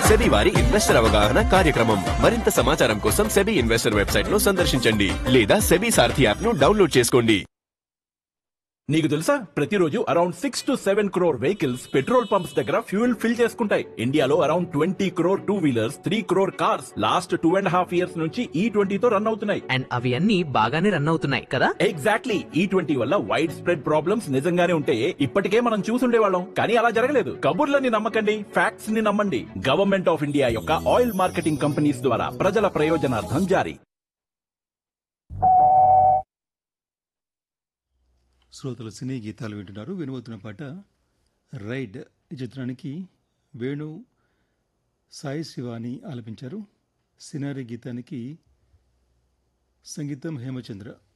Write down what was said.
SEBI వారి investor అవగాహన కార్యక్రమం మరింత సమాచారం కోసం సెబీ ఇన్వెస్టర్ వెబ్సైట్ ను సందర్శించండి లేదా సెబీ సారథి యాప్ ను డౌన్లోడ్ చేసుకోండి నీకు తెలుసా ప్రతిరోజు around six to seven crore vehicles petrol pumps దగ్గర ఫ్యూయల్ ఫిల్ చేసుకుంటాయి ఇండియాలో around twenty crore two wheelers three crore cars last two and half years నుంచి ఈ ట్వంటీతో రన్ అవుతున్నాయి అండ్ అవి అన్ని బాగానే రన్ అవుతున్నాయి కదా ఎగ్జాక్ట్లీ ఈ ట్వంటీ వల్ల వైడ్ స్ప్రెడ్ ప్రాబ్లమ్స్ నిజంగానే ఉంటే ఇప్పటికే మనం చూసుండేవాళ్ళం కానీ అలా జరగలేదు కబుర్లని నమ్మకండి ఫ్యాక్ట్స్ ని నమ్మండి గవర్నమెంట్ ఆఫ్ ఇండియా యొక్క ఆయిల్ మార్కెటింగ్ కంపెనీస్ ద్వారా ప్రజల ప్రయోజనార్థం జారీ శ్రోతలు సినీ గీతాలు వింటున్నారు వినబోతున్న పాట రైడ్ ఈ చిత్రానికి వేణు సాయి శివాని ఆలపించారు సినారి గీతానికి సంగీతం హేమచంద్ర